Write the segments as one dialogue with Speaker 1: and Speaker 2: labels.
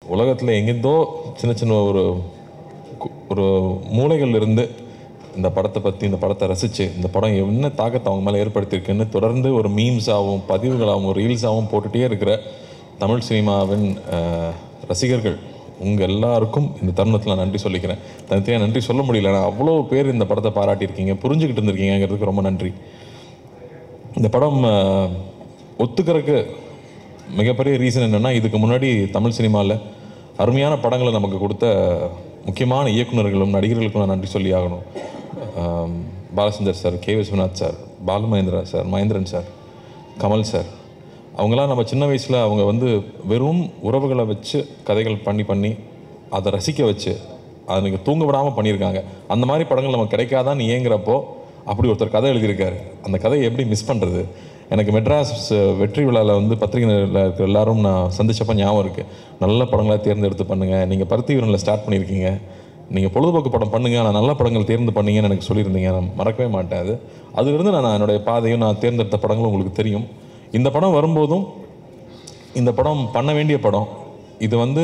Speaker 1: உலகத்தில் எங்கேருந்தோ சின்ன சின்ன ஒரு கு- ஒரு மூலைகள்ல இருந்து இந்த படத்தை பற்றி இந்த படத்தை ரசித்து இந்த படம் என்ன தாக்கத்தை அவங்க மேலே ஏற்படுத்தியிருக்குன்னு தொடர்ந்து ஒரு மீம்ஸாகவும் பதிவுகளாகவும் ரீல்ஸாகவும் போட்டுகிட்டே இருக்கிற தமிழ் சினிமாவின் அஹ், ரசிகர்கள் உங்கள் எல்லாருக்கும் இந்த தருணத்தில் நான் நன்றி சொல்லிக்கிறேன் தனித்தனியாக நன்றி சொல்ல முடியல நான் அவ்வளோ பேர் இந்த படத்தை பாராட்டியிருக்கீங்க புரிஞ்சுக்கிட்டு இருந்திருக்கீங்கிறதுக்கு ரொம்ப நன்றி இந்த படம் அஹ், ஒத்துக்கிறதுக்கு மிகப்பெரிய ரீசன் என்னென்னா இதுக்கு முன்னாடி தமிழ் சினிமாவில் அருமையான படங்களை நமக்கு கொடுத்த முக்கியமான இயக்குனர்களும் நடிகர்களுக்கும் நான் நன்றி சொல்லி ஆகணும் அஹ், Balachander sir K Viswanath sir Balu Mahendra sir Mahendran sir Kamal sir அவங்களாம் நம்ம சின்ன வயசில் அவங்க வந்து வெறும் உறவுகளை வச்சு கதைகள் பண்ணி பண்ணி அதை ரசிக்க வச்சு அதை நீங்கள் தூங்க விடாமல் பண்ணியிருக்காங்க அந்த மாதிரி படங்கள் நமக்கு கிடைக்காதான்னு ஏங்குறப்போ அப்படி ஒருத்தர் கதை எழுதியிருக்காரு அந்த கதையை எப்படி மிஸ் பண்ணுறது எனக்கு மெட்ராஸ் வெற்றி விழாவில் வந்து பத்திரிகையில் இருக்கிற எல்லாரும் நான் சந்திச்சப்ப ஞாபகம் இருக்குது நல்ல படங்களாக தேர்ந்தெடுத்து பண்ணுங்கள் நீங்கள் பருத்தி வீரனில் ஸ்டார்ட் பண்ணியிருக்கீங்க நீங்கள் பொழுதுபோக்கு படம் பண்ணுங்க ஆனால் நல்ல படங்கள் தேர்ந்து பண்ணீங்கன்னு எனக்கு சொல்லியிருந்தீங்க நான் மறக்கவே மாட்டேன் அது அதிலிருந்து நான் என்னுடைய பாதையும் நான் தேர்ந்தெடுத்த படங்களும் உங்களுக்கு தெரியும் இந்த படம் வரும்போதும் இந்த படம் பண்ண வேண்டிய படம் இது வந்து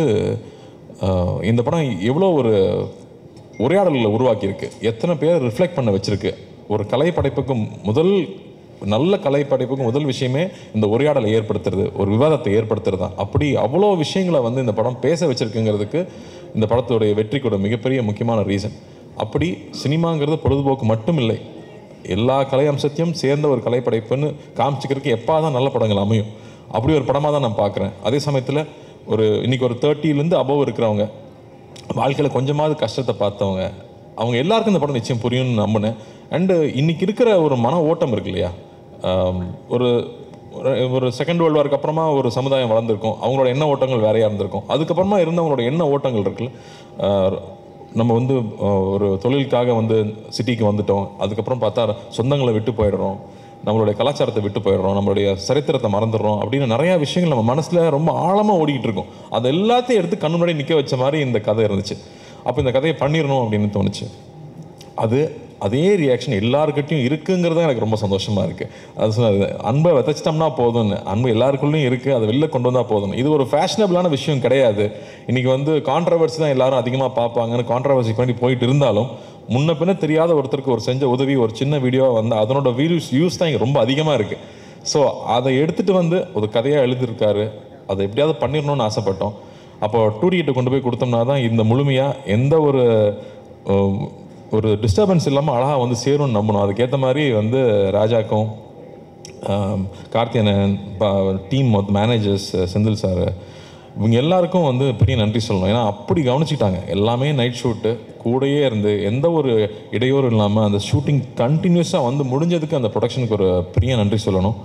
Speaker 1: அஹ், இந்த படம் எவ்வளோ ஒரு உரையாடல்களை உருவாக்கியிருக்கு எத்தனை பேர் ரிஃப்ளெக்ட் பண்ண வச்சிருக்கு ஒரு கலை படைப்புக்கு முதல் நல்ல கலை படைப்புக்கு முதல் விஷயமே இந்த உரையாடலை ஏற்படுத்துறது ஒரு விவாதத்தை ஏற்படுத்துறது தான் அப்படி அவ்வளோ விஷயங்களை வந்து இந்த படம் பேச வச்சிருக்குங்கிறதுக்கு இந்த படத்துடைய வெற்றிக்கூட மிகப்பெரிய முக்கியமான ரீசன் அப்படி சினிமாங்கிறது பொழுதுபோக்கு மட்டும் இல்லை எல்லா கலை அம்சத்தையும் சேர்ந்த ஒரு கலைப்படைப்புன்னு காமிச்சிக்கிறதுக்கு எப்போ தான் நல்ல படங்கள் அமையும் அப்படி ஒரு படமாக தான் நான் பார்க்குறேன் அதே சமயத்தில் ஒரு இன்னைக்கு ஒரு தேர்ட்டிலேருந்து அபவ் இருக்கிறவங்க வாழ்க்கையில் கொஞ்சமாவது கஷ்டத்தை பார்த்தவங்க அவங்க எல்லாருக்கும் இந்த படம் நிச்சயம் புரியும்னு நம்பினேன் அண்டு இன்னைக்கு இருக்கிற ஒரு மன ஓட்டம் இருக்கு இல்லையா ஆம், ஒரு ஒரு- ஒரு செகண்ட் வேர்ல்டு வார்க்கு அப்புறமா ஒரு சமுதாயம் வளர்ந்துருக்கும் அவங்களோட எண்ண ஓட்டங்கள் வேறையாக இருந்திருக்கும் அதுக்கப்புறமா இருந்தவங்களோட எண்ண ஓட்டங்கள் இருக்குல்ல ஆஹ், நம்ம வந்து ஆஹ், ஒரு தொழிலுக்காக வந்து சிட்டிக்கு வந்துட்டோம் அதுக்கப்புறம் பார்த்தா சொந்தங்களை விட்டு போயிடுறோம் நம்மளுடைய கலாச்சாரத்தை விட்டு போயிடுறோம் நம்மளுடைய சரித்திரத்தை மறந்துடுறோம் அப்படின்னு நிறையா விஷயங்கள் நம்ம மனசில் ரொம்ப ஆழமாக ஓடிக்கிட்டு இருக்கும் அது எல்லாத்தையும் எடுத்து கண்ணு முன்னாடி நிற்க வச்ச மாதிரி இந்த கதை இருந்துச்சு அப்போ இந்த கதையை பண்ணிடணும் அப்படின்னு தோணுச்சு அது அதே ரியாக்ஷன் எல்லாருக்கிட்டையும் இருக்குங்கிறது தான் எனக்கு ரொம்ப சந்தோஷமா இருக்கு அது சொன்னது அன்பை விதைச்சிட்டோம்னா போதும்னு அன்பு எல்லாருக்குள்ளேயும் இருக்கு அதை வெளில கொண்டு வந்தா போதும் இது ஒரு ஃபேஷனபிளான விஷயம் கிடையாது இன்னைக்கு வந்து கான்ட்ரவர்சி தான் எல்லாரும் அதிகமாக பார்ப்பாங்கன்னு கான்ட்ரவர்சி பண்ணி போயிட்டு இருந்தாலும் முன்ன பின்ன தெரியாத ஒருத்தருக்கு ஒரு செஞ்ச உதவி ஒரு சின்ன வீடியோ வந்து அதனோட வியூஸ் யூஸ் தான் இங்கே ரொம்ப அதிகமாக இருக்கு ஸோ அதை எடுத்துட்டு வந்து ஒரு கதையாக எழுதியிருக்காரு அதை எப்படியாவது பண்ணிடணும்னு ஆசைப்பட்டோம் அப்போ டூ கிட்ட கொண்டு போய் கொடுத்தோம்னா தான் இந்த முழுமையாக எந்த ஒரு அஹ், ஒரு டிஸ்டர்பன்ஸ் இல்லாமல் அழகாக வந்து சேரும்னு நம்பணும் அதுக்கேற்ற மாதிரி வந்து ராஜாக்கும் ஆம், Karthiyanan team managers Senthil sir இவங்க எல்லாருக்கும் வந்து பெரிய நன்றி சொல்லணும் ஏன்னா அப்படி கவனிச்சுக்கிட்டாங்க எல்லாமே நைட் ஷூட்டு கூடயே இருந்து எந்த ஒரு இடையூறும் இல்லாமல் அந்த ஷூட்டிங் கண்டினியூஸாக வந்து முடிஞ்சதுக்கு அந்த ப்ரொடக்ஷனுக்கு ஒரு பெரிய நன்றி சொல்லணும்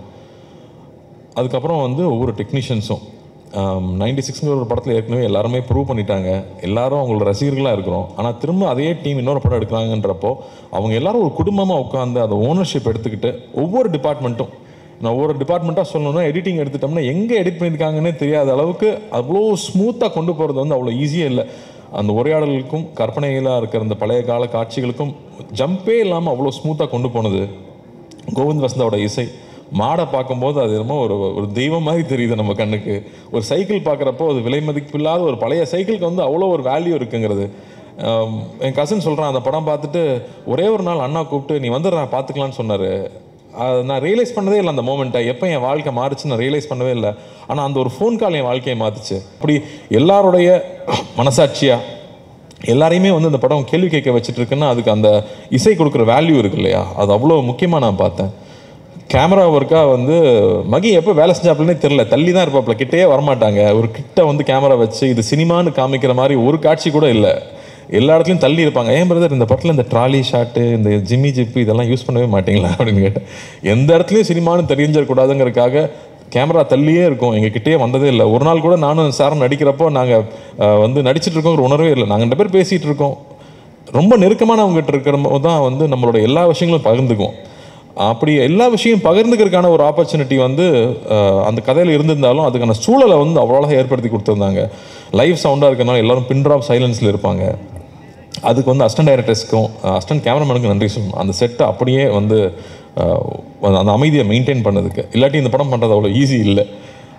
Speaker 1: அதுக்கப்புறம் வந்து ஒவ்வொரு டெக்னீஷியன்ஸும் நைன்டி சிக்ஸ்ங்கிற ஒரு படத்தில் ஏற்கனவே எல்லாருமே ப்ரூவ் பண்ணிட்டாங்க எல்லாரும் அவங்களோட ரசிகர்களாக இருக்கிறோம் ஆனால் திரும்ப அதே டீம் இன்னொரு படம் எடுக்கிறாங்கன்றப்போ அவங்க எல்லாரும் ஒரு குடும்பமாக உட்காந்து அதை ஓனர்ஷிப் எடுத்துக்கிட்டு ஒவ்வொரு டிபார்ட்மெண்ட்டும் நான் ஒவ்வொரு டிபார்ட்மெண்ட்டாக சொல்லணும்னா எடிட்டிங் எடுத்துட்டோம்னா எங்கே எடிட் பண்ணியிருக்காங்கன்னே தெரியாத அளவுக்கு அவ்வளோ ஸ்மூத்தாக கொண்டு போகிறது வந்து அவ்வளோ ஈஸியாக இல்லை அந்த உரையாடலுக்கும் கற்பனைகளாக இருக்கிற அந்த பழைய கால காட்சிகளுக்கும் ஜம்பே இல்லாமல் அவ்வளோ ஸ்மூத்தாக கொண்டு போனது கோவிந்த் வசந்தாவோட இசை மாடை பார்க்கும்போது அது என்னமோ ஒரு ஒரு தெய்வம் மாதிரி தெரியுது நம்ம கண்ணுக்கு ஒரு சைக்கிள் பார்க்குறப்போ அது விலை மதிப்பில்லாத ஒரு பழைய சைக்கிளுக்கு வந்து அவ்வளோ ஒரு வேல்யூ இருக்குங்கிறது ஆம், என் கசின் சொல்கிறான் அந்த படம் பார்த்துட்டு ஒரே ஒரு நாள் அண்ணா கூப்பிட்டு நீ வந்துடுறா பார்த்துக்கலான்னு சொன்னார் நான் ரியலைஸ் பண்ணதே இல்லை அந்த மூமெண்ட்டை எப்போ என் வாழ்க்கை மாறுச்சு நான் ரியலைஸ் பண்ணவே இல்லை ஆனால் அந்த ஒரு ஃபோன் கால் என் வாழ்க்கையை மாற்றுச்சு அப்படி எல்லாருடைய மனசாட்சியாக எல்லாரையுமே வந்து இந்த படம் கேள்வி கேட்க வச்சுட்டு இருக்குன்னா அதுக்கு அந்த இசை கொடுக்குற வேல்யூ இருக்கு இல்லையா அது அவ்வளோ முக்கியமாக நான் பார்த்தேன் கேமரா ஒர்க்காக வந்து மகி எப்போ வேலை செஞ்சாப்புலனே தெரில தள்ளி தான் இருப்பாப்புல கிட்டே வரமாட்டாங்க ஒரு கிட்ட வந்து கேமரா வச்சு இது சினிமான்னு காமிக்கிற மாதிரி ஒரு காட்சி கூட இல்லை எல்லா இடத்துலையும் தள்ளி இருப்பாங்க ஏன் பிரதர் இந்த படத்தில் இந்த ட்ராலி ஷாட்டு இந்த ஜிம்மி ஜிப்பு இதெல்லாம் யூஸ் பண்ணவே மாட்டீங்களா அப்படின்னு கேட்டேன் எந்த இடத்துலையும் சினிமான்னு தெரிஞ்சிடக்கூடாதுங்கிறதுக்காக கேமரா தள்ளியே இருக்கும் எங்கள் கிட்டேயே வந்ததே இல்லை ஒரு நாள் கூட நானும் சாரும் நடிக்கிறப்போ நாங்கள் வந்து நடிச்சிட்டு இருக்கோங்கிற உணர்வே இல்லை நாங்கள் ரெண்டு பேர் பேசிகிட்டு இருக்கோம் ரொம்ப நெருக்கமானவங்ககிட்ட இருக்கிற போது தான் வந்து நம்மளோட எல்லா விஷயங்களும் பகிர்ந்துக்குவோம் அப்படி எல்லா விஷயம் பகிர்ந்துக்கிறதுக்கான ஒரு ஆப்பர்ச்சுனிட்டி வந்து அஹ், அந்த கதையில் இருந்திருந்தாலும் அதுக்கான சூழலை வந்து அவ்வளோ அழகா ஏற்படுத்தி கொடுத்துருந்தாங்க லைவ் சவுண்டாக இருக்கனால எல்லாரும் பின் ட்ராப் சைலன்ஸில் இருப்பாங்க அதுக்கு வந்து அசிஸ்டன்ட் டைரக்டர்ஸ்க்கும் அசிஸ்டன்ட் கேமராமேனுக்கும் நன்றி சொல்லணும் அந்த செட்டை அப்படியே வந்து அஹ், அந்த அமைதியை மெயின்டைன் பண்ணதுக்கு இல்லாட்டி இந்த படம் பண்ணுறது அவ்வளோ ஈஸி இல்லை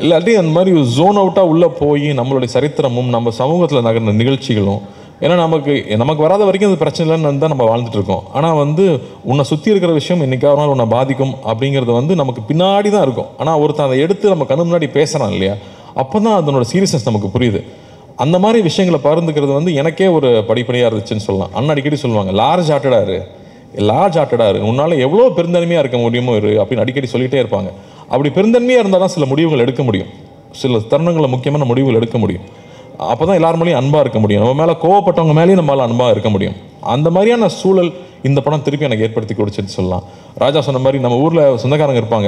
Speaker 1: இல்லாட்டி அந்த மாதிரி ஜோன் அவுட்டாக உள்ளே போய் நம்மளுடைய சரித்திரமும் நம்ம சமூகத்தில் நகர்ந்த நிகழ்ச்சிகளும் ஏன்னா நமக்கு நமக்கு வராத வரைக்கும் அது பிரச்சனை இல்லைன்னு தான் நம்ம வாழ்ந்துட்டு இருக்கோம் ஆனால் வந்து உன்னை சுற்றி இருக்கிற விஷயம் என்னைக்காவது நாள் உன்னை பாதிக்கும் அப்படிங்கிறது வந்து நமக்கு பின்னாடி தான் இருக்கும் ஆனால் ஒருத்தன் அதை எடுத்து நம்ம கண்ணு முன்னாடி பேசுகிறான் இல்லையா அப்போ தான் அதனோட சீரியஸ்னஸ் நமக்கு புரியுது அந்த மாதிரி விஷயங்களை பகிர்ந்துக்கிறது வந்து எனக்கே ஒரு படிப்படியாக இருந்துச்சுன்னு சொல்லலாம் அண்ணன் அடிக்கடி சொல்லுவாங்க லார்ஜ் ஹார்ட்டடாக இரு லார்ஜ் ஹார்ட்டடாக இரு உன்னால் எவ்வளோ பெருந்தன்மையாக இருக்க முடியுமோ இரு அப்படின்னு அடிக்கடி சொல்லிகிட்டே இருப்பாங்க அப்படி பெருந்தன்மையாக இருந்தால் தான் சில முடிவுகள் எடுக்க முடியும் சில தருணங்களில் முக்கியமான முடிவுகள் எடுக்க முடியும் அப்போ தான் எல்லார் மேலேயும் அன்பாக இருக்க முடியும் நம்ம மேலே கோவப்பட்டவங்க மேலேயும் நம்மளால் அன்பாக இருக்க முடியும் அந்த மாதிரியான சூழல் இந்த படம் திருப்பி எனக்கு ஏற்படுத்தி கொடுச்சுன்னு சொல்லலாம் ராஜா சொன்ன மாதிரி நம்ம ஊரில் சொந்தக்காரங்க இருப்பாங்க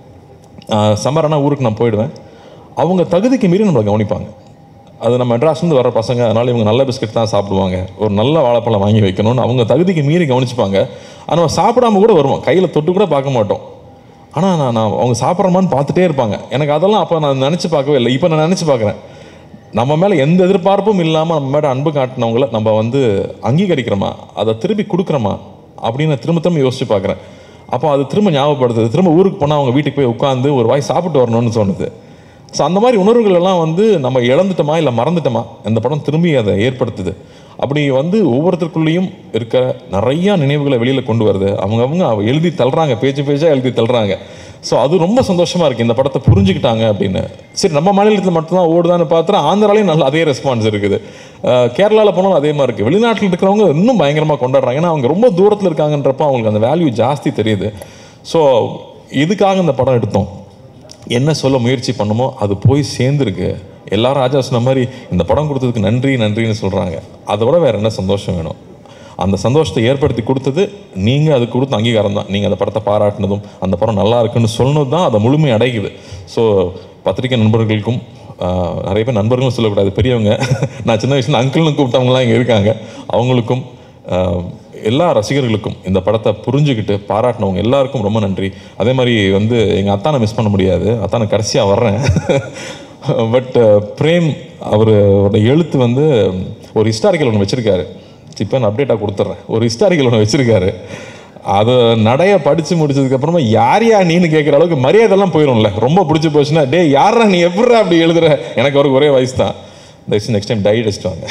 Speaker 1: சம்மரானா ஊருக்கு நான் போயிடுவேன் அவங்க தகுதிக்கு மீறி நம்மளை கவனிப்பாங்க அது நம்ம மெட்ராஸ்லேருந்து வர பசங்க அதனால் இவங்க நல்ல பிஸ்கட் தான் சாப்பிடுவாங்க ஒரு நல்ல வாழைப்பழம் வாங்கி வைக்கணும்னு அவங்க தகுதிக்கு மீறி கவனிச்சுப்பாங்க ஆனால் சாப்பிடாம கூட வருவோம் கையில் தொட்டு கூட பார்க்க மாட்டோம் ஆனால் நான் நான் அவங்க சாப்பிட்றமான்னு பார்த்துட்டே இருப்பாங்க எனக்கு அதெல்லாம் அப்போ நான் நினச்சி பார்க்கவே இல்லை இப்போ நான் நினச்சி பார்க்குறேன் நம்ம மேலே எந்த எதிர்பார்ப்பும் இல்லாமல் நம்ம மேலே அன்பு காட்டினவங்கள நம்ம வந்து அங்கீகரிக்கிறோமா அதை திருப்பி கொடுக்குறோமா அப்படின்னு திரும்ப திரும்ப யோசிச்சு பார்க்குறேன் அப்போ அது திரும்ப ஞாபகப்படுத்துது திரும்ப ஊருக்கு போனால் அவங்க வீட்டுக்கு போய் உட்காந்து ஒரு வாய் சாப்பிட்டு வரணும்னு தோணுது ஸோ அந்த மாதிரி உணர்வுகள் எல்லாம் வந்து நம்ம இழந்துட்டோமா இல்லை மறந்துட்டோமா இந்த படம் திரும்பி அதை ஏற்படுத்துது அப்படி வந்து ஒவ்வொருத்தருக்குள்ளேயும் இருக்க நிறையா நினைவுகளை வெளியில் கொண்டு வருது அவங்கவுங்க அவ எழுதி தள்ளுறாங்க பேச்சு பேச்சாக எழுதி தள்ளுறாங்க ஸோ அது ரொம்ப சந்தோஷமாக இருக்குது இந்த படத்தை புரிஞ்சுக்கிட்டாங்க அப்படின்னு சரி நம்ம மாநிலத்தில் மட்டும்தான் ஓடுதான்னு பார்த்தா ஆந்திராலையும் நல்ல அதே ரெஸ்பான்ஸ் இருக்குது கேரளாவில் போனாலும் அதே மாதிரி இருக்குது வெளிநாட்டில் இருக்கிறவங்க இன்னும் பயங்கரமாக கொண்டாடுறாங்க ஏன்னா அவங்க ரொம்ப தூரத்தில் இருக்காங்கன்றப்ப அவங்களுக்கு அந்த வேல்யூ ஜாஸ்தி தெரியுது ஸோ இதுக்காக இந்த படம் எடுத்தோம் என்ன சொல்ல முயற்சி பண்ணுமோ அது போய் சேர்ந்துருக்கு எல்லாரும் ராஜா சொன்ன மாதிரி இந்த படம் கொடுத்ததுக்கு நன்றி நன்றின்னு சொல்கிறாங்க அதை விட வேறு என்ன சந்தோஷம் வேணும் அந்த சந்தோஷத்தை ஏற்படுத்தி கொடுத்தது நீங்கள் அது கொடுத்த அங்கீகாரம் தான் நீங்கள் அந்த படத்தை பாராட்டினதும் அந்த படம் நல்லா இருக்குன்னு சொன்னது தான் அதை முழுமை அடைக்குது ஸோ பத்திரிகை நண்பர்களுக்கும் ஆஹ், நிறைய பேர் நண்பர்களும் சொல்லக்கூடாது பெரியவங்க நான் சின்ன வயசுல அங்கிள்னு கூப்பிட்டவங்களாம் இங்கே இருக்காங்க அவங்களுக்கும் ஆஹ், எல்லா ரசிகர்களுக்கும் இந்த படத்தை புரிஞ்சுக்கிட்டு பாராட்டினவங்க எல்லாருக்கும் ரொம்ப நன்றி அதே மாதிரி வந்து எங்கள் அத்தானை மிஸ் பண்ண முடியாது அத்தானை கடைசியாக வர்றேன் பட் பிரேம் அவரோட எழுத்து வந்து ஒரு ஹிஸ்டாரிக்கல் ஒன்று வச்சுருக்காரு இப்போ நான் அப்டேட்டாக கொடுத்துட்றேன் ஒரு ஹிஸ்டாரிக்கல் ஒன்று வச்சுருக்காரு அதை நடைய படித்து முடிச்சதுக்கப்புறமா யார் யா நீன்னு கேட்குற அளவுக்கு மரியாதைலாம் போயிடும்ல ரொம்ப பிடிச்சி போச்சுன்னா டே யாரா நீ எப்படிடா அப்படி எழுதுற எனக்கு அவருக்கு ஒரே வயசு தான் தயவுசெய்து நெக்ஸ்ட் டைம் டை அடிச்சிட்டு வாங்க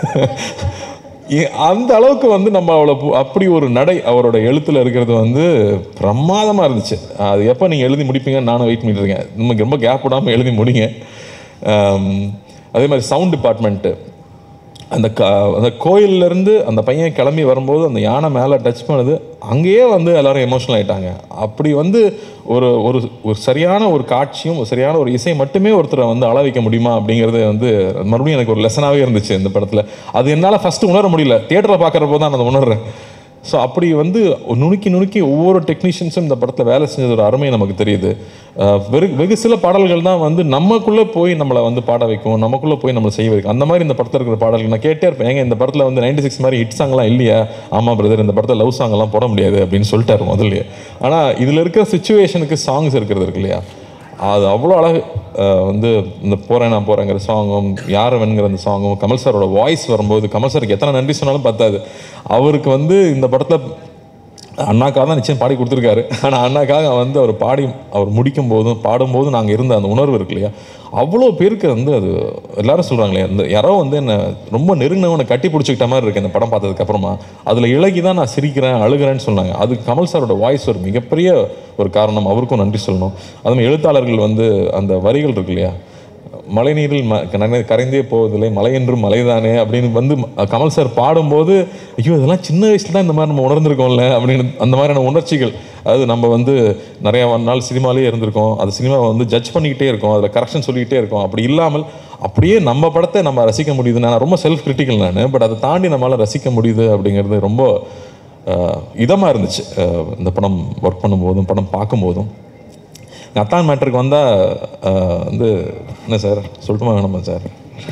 Speaker 1: ஏ- அந்த அளவுக்கு வந்து நம்ம அவளை பு- அப்படி ஒரு நடை அவரோட எழுத்துல இருக்கிறது வந்து பிரமாதமாக இருந்துச்சு அது எப்போ நீங்கள் எழுதி முடிப்பீங்கன்னு நானும் வெயிட் பண்ணிட்டு இருக்கேன் நமக்கு ரொம்ப கேப் விடாமல் எழுதி முடிங்க ஆம், அதே மாதிரி சவுண்ட் டிபார்ட்மெண்ட்டு அந்த க அந்த கோயில்லேருந்து அந்த பையன் கிளம்பி வரும்போது அந்த யானை மேலே டச் பண்ணுது அங்கேயே வந்து எல்லாரும் எமோஷனல் ஆயிட்டாங்க அப்படி வந்து ஒரு ஒரு ஒரு சரியான ஒரு காட்சியும் ஒரு சரியான ஒரு இசை மட்டுமே ஒருத்தரை வந்து அள வைக்க முடியுமா அப்படிங்கிறது வந்து மறுபடியும் எனக்கு ஒரு லெசனாகவே இருந்துச்சு இந்த படத்தில் அது என்னால் ஃபஸ்ட்டு உணர முடியல தியேட்டரில் பார்க்குறப்போ தான் நான் அதை உணர்றேன் ஸோ அப்படி வந்து நுணுக்கி நுணுக்கி ஒவ்வொரு டெக்னீஷியன்ஸும் இந்த படத்தில் வேலை செஞ்சது ஒரு அருமை நமக்கு தெரியுது அஹ் வெறு வெகு சில பாடல்கள் தான் வந்து நமக்குள்ளே போய் நம்மளை வந்து பாட வைக்கும் நமக்குள்ளே போய் நம்மளை செய்ய வைக்கும் அந்த மாதிரி இந்த படத்தில் இருக்கிற பாடல்கள் நான் கேட்டே இருப்பேன் ஏங்க இந்த படத்தில் வந்து நைன்டி சிக்ஸ் மாதிரி ஹிட் சாங்லாம் இல்லையா ஆமாம் பிரதர் இந்த படத்தில் லவ் சாங்லாம் போட முடியாது அப்படின்னு சொல்லிட்டாரு முதல்லயே ஆனால் இதில் இருக்கிற சுச்சுவேஷனுக்கு சாங்ஸ் இருக்கிறது இருக்கு இல்லையா அது அவ்வளோ அழகு அஹ் வந்து இந்த போகிறேன் நான் போகிறேங்கிற சாங்கும் யார் வேணுங்கிற அந்த சாங்கும் கமல் சாரோட வாய்ஸ் வரும்போது கமல் சாருக்கு எத்தனை நன்றி சொன்னாலும் பத்தாது அவருக்கு வந்து இந்த படத்தில் அண்ணாக்காக தான் நிச்சயம் பாடி கொடுத்துருக்காரு ஆனால் அண்ணாக்காக வந்து அவர் பாடி அவர் முடிக்கும் போதும் பாடும்போதும் நாங்கள் இருந்த அந்த உணர்வு இருக்கு இல்லையா அவ்வளோ பேருக்கு வந்து அது எல்லாரும் சொல்கிறாங்களே அந்த யாரோ வந்து என்னை ரொம்ப நெருங்கினவனை கட்டி பிடிச்சிக்கிட்ட மாதிரி இருக்கு இந்த படம் பார்த்ததுக்கு அப்புறமா அதில் இலகி தான் நான் சிரிக்கிறேன் அழுகிறேன்னு சொன்னாங்க அது கமல் சாரோட வாய்ஸ் ஒரு மிகப்பெரிய ஒரு காரணம் அவருக்கும் நன்றி சொல்லணும் அதுமாதிரி எழுத்தாளர்கள் வந்து அந்த வரிகள் இருக்கு இல்லையா மழைநீரில் ம நனை- கரைந்தே போவதில்லை மலை என்றும் மலைதானே அப்படின்னு வந்து ம- கமல் சார் பாடும்போது ஐயோ இதெல்லாம் சின்ன வயசுல தான் இந்த மாதிரி நம்ம உணர்ந்திருக்கோம்ல அப்படின்னு அந்த மாதிரியான உணர்ச்சிகள் அதாவது நம்ம வந்து நிறைய நாள் சினிமாலே இருந்திருக்கோம் அது சினிமாவை வந்து ஜட்ஜ் பண்ணிக்கிட்டே இருக்கோம் அதில் கரெக்ஷன் சொல்லிக்கிட்டே இருக்கோம் அப்படி இல்லாமல் அப்படியே நம்ம படத்தை நம்ம ரசிக்க முடியுது நான் ரொம்ப செல்ஃப் கிரிட்டிக்கல் நான் பட் அதை தாண்டி நம்மளால் ரசிக்க முடியுது அப்படிங்கிறது ரொம்ப இதமாக இருந்துச்சு அஹ் இந்த படம் ஒர்க் பண்ணும்போதும் படம் பார்க்கும்போதும் எங்கள் அத்தான் மேட்டருக்கு வந்தால் வந்து என்ன சார் சொல்லட்டுமா வேணாமா சார்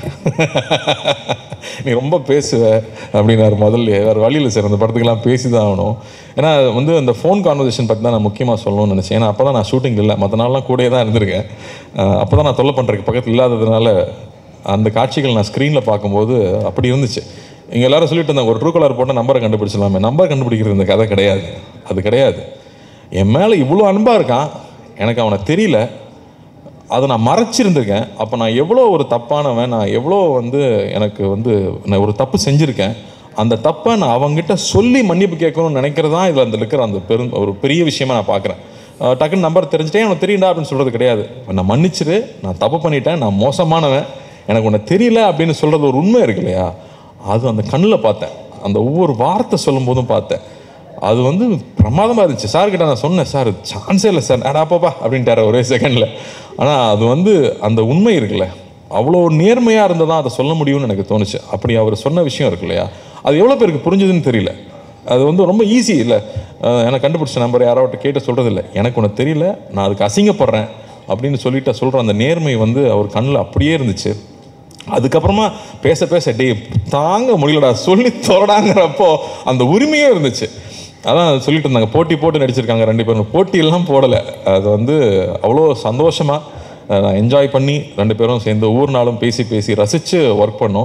Speaker 1: நீ ரொம்ப பேசுவ அப்படின்னாரு முதல்ல வேறு வழியில் சார் அந்த படத்துக்கெல்லாம் பேசி தான் ஆகணும் ஏன்னா வந்து அந்த ஃபோன் கான்வர்சேஷன் பற்றி தான் நான் முக்கியமாக சொல்லணும்னு நினச்சேன் ஏன்னா அப்போ தான் நான் ஷூட்டிங் இல்லை மற்ற நாள்லாம் கூடயே தான் இருந்திருக்கேன் அப்போ தான் நான் தொல்லை பண்ணுறதுக்கு பக்கத்தில் இல்லாததுனால அந்த காட்சிகள் நான் ஸ்க்ரீனில் பார்க்கும்போது அப்படி இருந்துச்சு இங்கே எல்லாரும் சொல்லிட்டு இருந்தாங்க ஒரு ட்ரூ கலர் போட்டால் நம்பரை கண்டுபிடிச்சிடலாமே நம்பர் கண்டுபிடிக்கிறது இந்த கதை கிடையாது அது கிடையாது என் மேலே இவ்வளோ அன்பாக இருக்கான் எனக்கு அவனை தெரியல அதை நான் மறைச்சிருந்திருக்கேன் அப்போ நான் எவ்வளோ ஒரு தப்பானவன் நான் எவ்வளோ வந்து எனக்கு வந்து நான் ஒரு தப்பு செஞ்சுருக்கேன் அந்த தப்பை நான் அவங்ககிட்ட சொல்லி மன்னிப்பு கேட்கணும்னு நினைக்கிறது தான் இதில் அந்த இருக்கிற அந்த பெரும் ஒரு பெரிய விஷயமா நான் பார்க்குறேன் டக்குன்னு நம்பர் தெரிஞ்சுட்டே எனக்கு தெரியுண்டா அப்படின்னு சொல்கிறது கிடையாது நான் மன்னிச்சிரு நான் தப்பு பண்ணிட்டேன் நான் மோசமானவன் எனக்கு உன்னை தெரியல அப்படின்னு சொல்கிறது ஒரு உண்மை இருக்கு இல்லையா அது அந்த கண்ணில் பார்த்தேன் அந்த ஒவ்வொரு வார்த்தை சொல்லும் போதும் பார்த்தேன் அது வந்து பிரமாதமாக இருந்துச்சு சார் கிட்ட நான் சொன்னேன் சார் சான்ஸே இல்லை சார் அடா பாப்பா அப்படின்ட்டாரு ஒரே செகண்டில் ஆனால் அது வந்து அந்த உண்மை இருக்குல்ல அவ்வளோ நேர்மையாக இருந்தால் தான் அதை சொல்ல முடியும்னு எனக்கு தோணுச்சு அப்படி அவர் சொன்ன விஷயம் இருக்கு இல்லையா அது எவ்வளோ பேருக்கு புரிஞ்சுதுன்னு தெரியல அது வந்து ரொம்ப ஈஸி இல்லை அஹ் எனக்கு கண்டுபிடிச்ச நம்பர் யாரோட்ட கேட்டு சொல்கிறது இல்லை எனக்கு ஒன்று தெரியல நான் அதுக்கு அசிங்கப்படுறேன் அப்படின்னு சொல்லிட்டு சொல்கிற அந்த நேர்மை வந்து அவர் கண்ணில் அப்படியே இருந்துச்சு அதுக்கப்புறமா பேச பேச டே தாங்க முடியலடா சொல்லி தொடடாங்கிறப்போ அந்த உரிமையும் இருந்துச்சு அதான் சொல்லிட்டு இருந்தாங்க போட்டி போட்டு நடிச்சிருக்காங்க ரெண்டு பேரும் போட்டியெல்லாம் போடலை அது வந்து அவ்வளோ சந்தோஷமாக நான் என்ஜாய் பண்ணி ரெண்டு பேரும் சேர்ந்து ஒவ்வொரு நாளும் பேசி பேசி ரசித்து ஒர்க் பண்ணோம்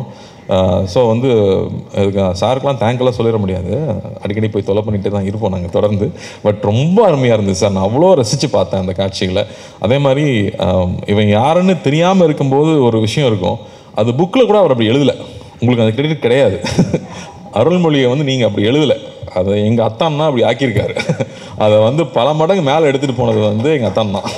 Speaker 1: ஸோ வந்து இதுக்கு சாருக்கெலாம் தேங்க்லாம் சொல்லிட முடியாது அடிக்கடி போய் தொலை பண்ணிட்டு தான் இருப்போம் நாங்கள் தொடர்ந்து பட் ரொம்ப அருமையாக இருந்துச்சு சார் நான் அவ்வளோ ரசித்து பார்த்தேன் அந்த காட்சிகளை அதே மாதிரி ஆம், இவன் யாருன்னு தெரியாமல் இருக்கும்போது ஒரு விஷயம் இருக்கும் அது புக்கில் கூட அவர் அப்படி எழுதலை உங்களுக்கு அந்த கிரெடிட் கிடையாது அருள்மொழியை வந்து நீங்கள் அப்படி எழுதலை அதை எங்கள் அத்தான் தான் அப்படி ஆக்கியிருக்காரு அதை வந்து பல மடங்கு மேலே எடுத்துகிட்டு போனது வந்து எங்கள் அத்தான் தான்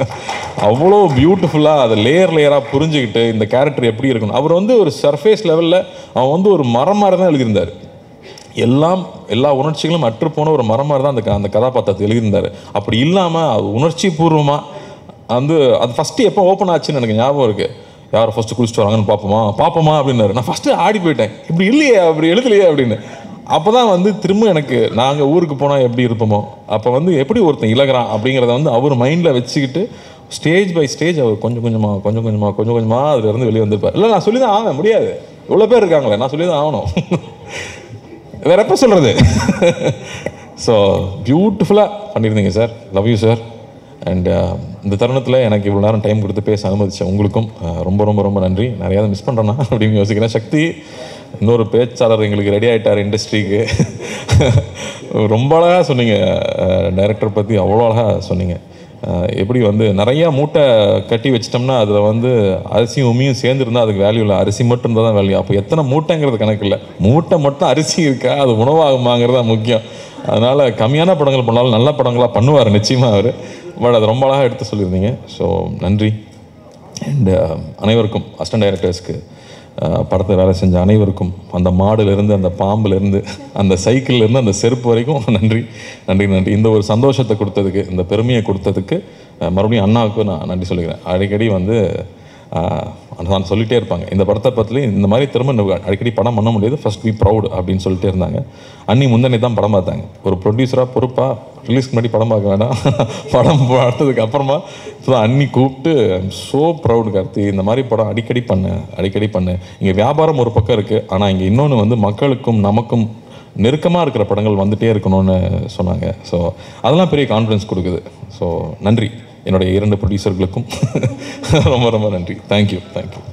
Speaker 1: அவ்வளோ பியூட்டிஃபுல்லாக அதை லேயர் லேயராக புரிஞ்சுக்கிட்டு இந்த கேரக்டர் எப்படி இருக்கணும் அவர் வந்து ஒரு சர்ஃபேஸ் லெவலில் அவன் வந்து ஒரு மரம் மாதிரி தான் எழுதியிருந்தார் எல்லாம் எல்லா உணர்ச்சிகளும் அற்று போன ஒரு மரம் மாதிரி தான் அந்த க- அந்த கதாபாத்திரத்தை எழுதியிருந்தார் அப்படி இல்லாமல் அது உணர்ச்சி பூர்வமாக வந்து அது ஃபஸ்ட்டு எப்போ ஓப்பன் ஆச்சுன்னு எனக்கு ஞாபகம் இருக்குது யார் ஃபஸ்ட்டு குளிச்சுட்டு வராங்கன்னு பார்ப்போமா பார்ப்போமா அப்படின்னாரு நான் ஃபஸ்ட்டு ஆடி போயிட்டேன் இப்படி இல்லையே அப்படி எழுதலையே அப்படின்னு அப்போ தான் வந்து திரும்ப எனக்கு நாங்கள் ஊருக்கு போனால் எப்படி இருப்போமோ அப்போ வந்து எப்படி ஒருத்தன் இலகுறான் அப்படிங்கிறத வந்து அவர் மைண்டில் வச்சுக்கிட்டு ஸ்டேஜ் பை ஸ்டேஜ் அவர் கொஞ்சம் கொஞ்சமாக கொஞ்சம் கொஞ்சமாக கொஞ்சம் கொஞ்சமாக அதுல இருந்து வெளியே வந்திருப்பார் இல்லை நான் சொல்லி தான் ஆவேன் முடியாது இவ்வளோ பேர் இருக்காங்களே நான் சொல்லி தான் ஆகணும் வேற எப்போ சொல்கிறது ஸோ பியூட்டிஃபுல்லாக பண்ணியிருந்தீங்க sir love you sir and இந்த தருணத்தில் எனக்கு இவ்வளோ நேரம் டைம் கொடுத்து பேச அனுமதிச்ச உங்களுக்கும் uh, ரொம்ப ரொம்ப ரொம்ப நன்றி நிறையா மிஸ் பண்ணுறேன்னா அப்படின்னு யோசிக்கிறேன் சக்தி இன்னொரு பேச்சாளர் எங்களுக்கு ரெடி ஆகிட்டார் இண்டஸ்ட்ரிக்கு ரொம்ப அழகாக சொன்னீங்க டைரக்டர் பற்றி அவ்வளோ அழகாக சொன்னீங்க அஹ் எப்படி வந்து நிறையா மூட்டை கட்டி வச்சிட்டோம்னா அதில் வந்து அரிசியும் உமியும் சேர்ந்துருந்தா அதுக்கு வேல்யூ இல்லை அரிசி மட்டும் இருந்தால் தான் வேல்யூ அப்போ எத்தனை மூட்டைங்கிறது கணக்கு இல்லை மூட்டை மட்டும் அரிசி இருக்கா அது உணவாகுமாங்கிறது தான் முக்கியம் அதனால் கம்மியான படங்கள் பண்ணாலும் நல்ல படங்களாக பண்ணுவார் நிச்சயமாக அவர் பட் அது ரொம்ப அழகாக எடுத்து சொல்லியிருந்தீங்க ஸோ நன்றி அண்ட் அனைவருக்கும் அசிஸ்டன்ட் டைரக்டர்ஸ்க்கு படத்தை வேலை செஞ்ச அனைவருக்கும் அந்த மாடுலேருந்து அந்த பாம்புலேருந்து அந்த சைக்கிள்லேருந்து அந்த செருப்பு வரைக்கும் நன்றி நன்றி நன்றி இந்த ஒரு சந்தோஷத்தை கொடுத்ததுக்கு இந்த பெருமையை கொடுத்ததுக்கு அஹ், மறுபடியும் அண்ணாவுக்கு நான் நன்றி சொல்லிக்கிறேன் அடிக்கடி வந்து ஆஹ், நான் சொல்லிட்டே இருப்பாங்க இந்த படத்தை பற்றி இந்த மாதிரி திரும்ப இன்னும் அடிக்கடி படம் பண்ண முடியாது ஃபர்ஸ்ட் பி ப்ரௌட் அப்படின்னு சொல்லிட்டே இருந்தாங்க அன்னி முந்தனே தான் படம் பார்த்தாங்க ஒரு ப்ரொடியூசராக பொறுப்பாக ரிலீஸ்க்கு முன்னாடி படம் பார்க்க வேண்டாம் படம் பார்த்ததுக்கு அப்புறமா இப்போ அன்னி கூப்பிட்டு ஸோ ப்ரௌட் கார்த்தி இந்த மாதிரி படம் அடிக்கடி பண்ணு அடிக்கடி பண்ணு இங்கே வியாபாரம் ஒரு பக்கம் இருக்குது ஆனால் இங்கே இன்னொன்று வந்து மக்களுக்கும் நமக்கும் நெருக்கமாக இருக்கிற படங்கள் வந்துட்டே இருக்கணும்னு சொன்னாங்க ஸோ அதெல்லாம் பெரிய கான்ஃபிடன்ஸ் கொடுக்குது ஸோ நன்றி என்னுடைய இரண்டு ப்ரொடியூசர்களுக்கும் ரொம்ப ரொம்ப நன்றி தேங்க்யூ தேங்க்யூ